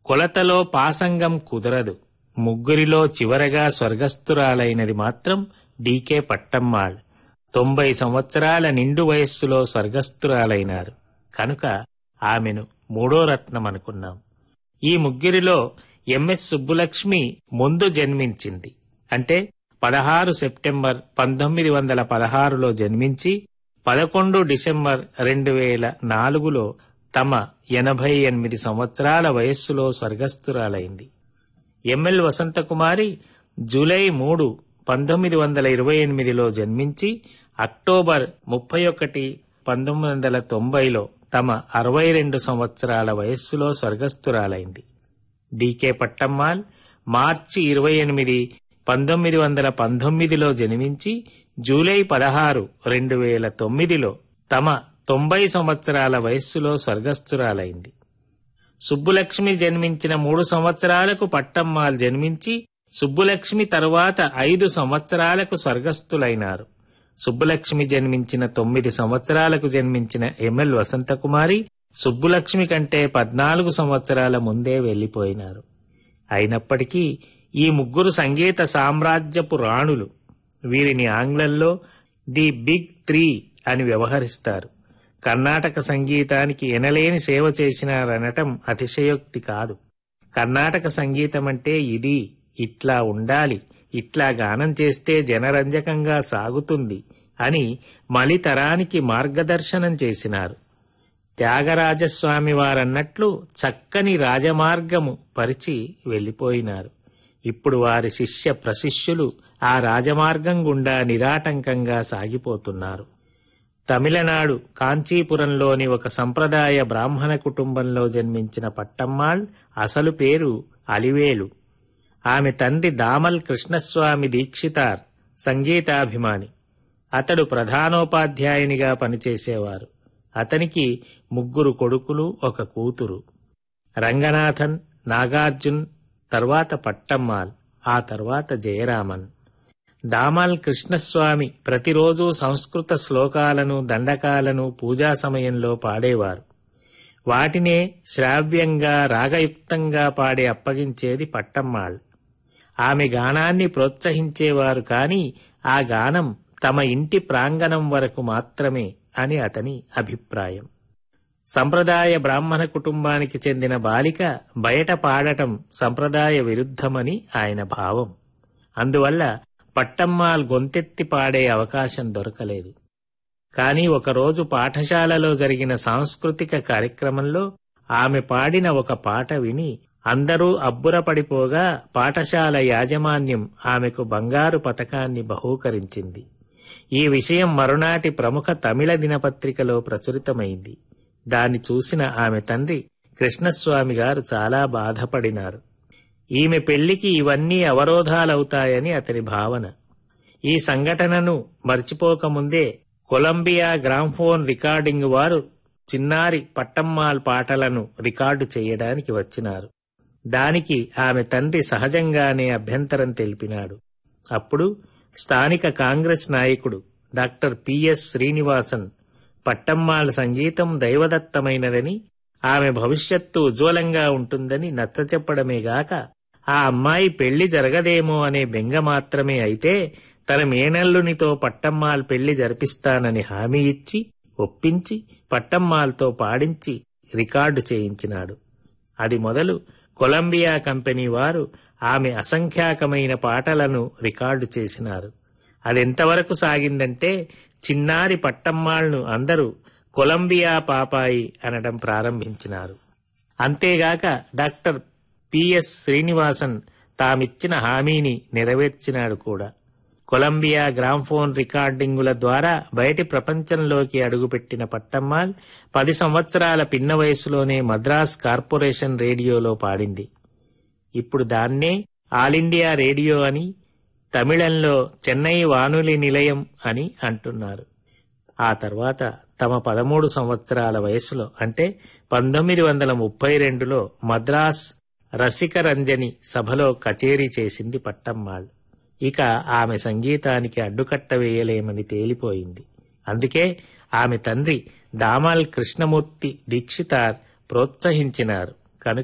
కొలతలో పాసంగం కుదరదు ముగ్గురిలో చివరగా స్వర్గస్థురాలైనది మాత్రం డీకే పట్టమ్మాళ్ తొంభై సంవత్సరాల నిండు వయస్సులో స్వర్గస్థురాలైనారు కనుక ఆమెను మూడో రత్నం అనుకున్నాం ఈ ముగ్గురిలో ఎంఎస్ సుబ్బులక్ష్మి ముందు జన్మించింది అంటే పదహారు సెప్టెంబర్ పంతొమ్మిది వందల పదహారులో జన్మించి పదకొండు డిసెంబర్ రెండు వేల నాలుగులో తమ ఎనభై ఎనిమిది సంవత్సరాల వయస్సులో స్వర్గస్థురాలైంది ఎంఎల్ వసంతకుమారి జూలై మూడు పంతొమ్మిది వందల ఇరవై ఎనిమిదిలో జన్మించి అక్టోబర్ ముప్పై ఒకటి పంతొమ్మిది వందల తొంభైలో తమ అరవై రెండు సంవత్సరాల వయస్సులో స్వర్గస్థురాలైంది డీకే పట్టమ్మాల్ మార్చి ఇరవై ఎనిమిది పంతొమ్మిది వందల పంతొమ్మిదిలో జన్మించి జూలై పదహారు రెండు వేల తొమ్మిదిలో తమ తొంభై సంవత్సరాల వయస్సులో స్వర్గస్థురాలైంది సుబ్బులక్ష్మి జన్మించిన మూడు సంవత్సరాలకు పట్టమ్మాల్ జన్మించి సుబ్బులక్ష్మి తరువాత ఐదు సంవత్సరాలకు స్వర్గస్థులైనారు సుబ్బులక్ష్మి జన్మించిన తొమ్మిది సంవత్సరాలకు జన్మించిన ఎంఎల్ వసంతకుమారి సుబ్బులక్ష్మి కంటే పద్నాలుగు సంవత్సరాల ముందే వెళ్లిపోయినారు అయినప్పటికీ ఈ ముగ్గురు సంగీత సామ్రాజ్యపు రాణులు వీరిని ఆంగ్లంలో ది బిగ్ త్రీ అని వ్యవహరిస్తారు కర్ణాటక సంగీతానికి ఎనలేని సేవ చేసినారనటం అతిశయోక్తి కాదు కర్ణాటక సంగీతం అంటే ఇది ఇట్లా ఉండాలి ఇట్లా గానం చేస్తే జనరంజకంగా సాగుతుంది అని మలితరానికి మార్గదర్శనం చేసినారు త్యాగరాజస్వామి వారన్నట్లు చక్కని రాజమార్గము పరిచి వెళ్ళిపోయినారు ఇప్పుడు వారి శిష్య ప్రశిష్యులు ఆ రాజమార్గం గుండా నిరాటంకంగా సాగిపోతున్నారు తమిళనాడు కాంచీపురంలోని ఒక సంప్రదాయ బ్రాహ్మణ కుటుంబంలో జన్మించిన పట్టమ్మాళ్ అసలు పేరు అలివేలు ఆమె తండ్రి దామల్ కృష్ణస్వామి దీక్షితార్ సంగీతాభిమాని అతడు ప్రధానోపాధ్యాయునిగా పనిచేసేవారు అతనికి ముగ్గురు కొడుకులు ఒక కూతురు రంగనాథన్ నాగార్జున్ తర్వాత పట్టమ్మాల్ ఆ తర్వాత జయరామన్ దామాల్ కృష్ణస్వామి ప్రతిరోజు సంస్కృత శ్లోకాలను దండకాలను పూజా సమయంలో పాడేవారు వాటినే శ్రావ్యంగా రాగయుక్తంగా పాడి అప్పగించేది పట్టమ్మాళ్ ఆమె గానాన్ని ప్రోత్సహించేవారు కాని ఆ గానం తమ ఇంటి ప్రాంగణం వరకు మాత్రమే అని అతని అభిప్రాయం సంప్రదాయ బ్రాహ్మణ కుటుంబానికి చెందిన బాలిక బయట పాడటం సంప్రదాయ విరుద్ధమని ఆయన భావం అందువల్ల పట్టమ్మాల్ గొంతెత్తి పాడే అవకాశం దొరకలేదు కాని ఒకరోజు పాఠశాలలో జరిగిన సాంస్కృతిక కార్యక్రమంలో ఆమె పాడిన ఒక పాట విని అందరూ అబ్బురపడిపోగా పాఠశాల యాజమాన్యం ఆమెకు బంగారు పతకాన్ని బహూకరించింది ఈ విషయం మరునాటి ప్రముఖ తమిళ దినపత్రికలో ప్రచురితమైంది దాన్ని చూసిన ఆమె తండ్రి కృష్ణస్వామి గారు చాలా బాధపడినారు ఈమె పెళ్లికి ఇవన్నీ అవరోధాలవుతాయని అతని భావన ఈ సంఘటనను మర్చిపోకముందే కొలంబియా గ్రామ్ఫోన్ రికార్డింగ్ వారు చిన్నారి పట్టమ్మాల్ పాటలను రికార్డు చేయడానికి వచ్చినారు దానికి ఆమె తండ్రి సహజంగానే అభ్యంతరం తెలిపినాడు అప్పుడు స్థానిక కాంగ్రెస్ నాయకుడు డాక్టర్ పిఎస్ శ్రీనివాసన్ పట్టమ్మాళ్ సంగీతం దైవదత్తమైనదని ఆమె భవిష్యత్తు ఉజ్వలంగా ఉంటుందని నచ్చచెప్పడమేగాక ఆ అమ్మాయి పెళ్లి జరగదేమో అనే బెంగ మాత్రమే అయితే తన మేనల్లునితో పట్టమ్మాల్ పెళ్లి జరిపిస్తానని హామీ ఇచ్చి ఒప్పించి పట్టమ్మాల్తో పాడించి రికార్డు చేయించినాడు అది మొదలు కొలంబియా కంపెనీ వారు ఆమె అసంఖ్యాకమైన పాటలను రికార్డు చేసినారు అదెంతవరకు సాగిందంటే చిన్నారి పట్టమ్మాళ్ను అందరూ కొలంబియా పాపాయి అనడం ప్రారంభించినారు అంతేగాక డాక్టర్ పిఎస్ శ్రీనివాసన్ తామిచ్చిన హామీని నెరవేర్చినాడు కూడా కొలంబియా గ్రామ్ఫోన్ రికార్డింగుల ద్వారా బయటి ప్రపంచంలోకి అడుగుపెట్టిన పట్టమ్మాల్ పది సంవత్సరాల పిన్న వయసులోనే మద్రాస్ కార్పొరేషన్ రేడియోలో పాడింది ఇప్పుడు దాన్నే ఆల్ ఇండియా రేడియో అని తమిళంలో చెన్నై వానులి నిలయం అని అంటున్నారు ఆ తర్వాత తమ పదమూడు సంవత్సరాల వయసులో అంటే పంతొమ్మిది వందల ముప్పై రెండులో మద్రాస్ రసికరంజని సభలో కచేరీ చేసింది పట్టమ్మాళ్ ఇక ఆమె సంగీతానికి అడ్డుకట్ట వేయలేమని తేలిపోయింది అందుకే ఆమె తండ్రి దామాల్ కృష్ణమూర్తి దీక్షితార్ ప్రోత్సహించినారు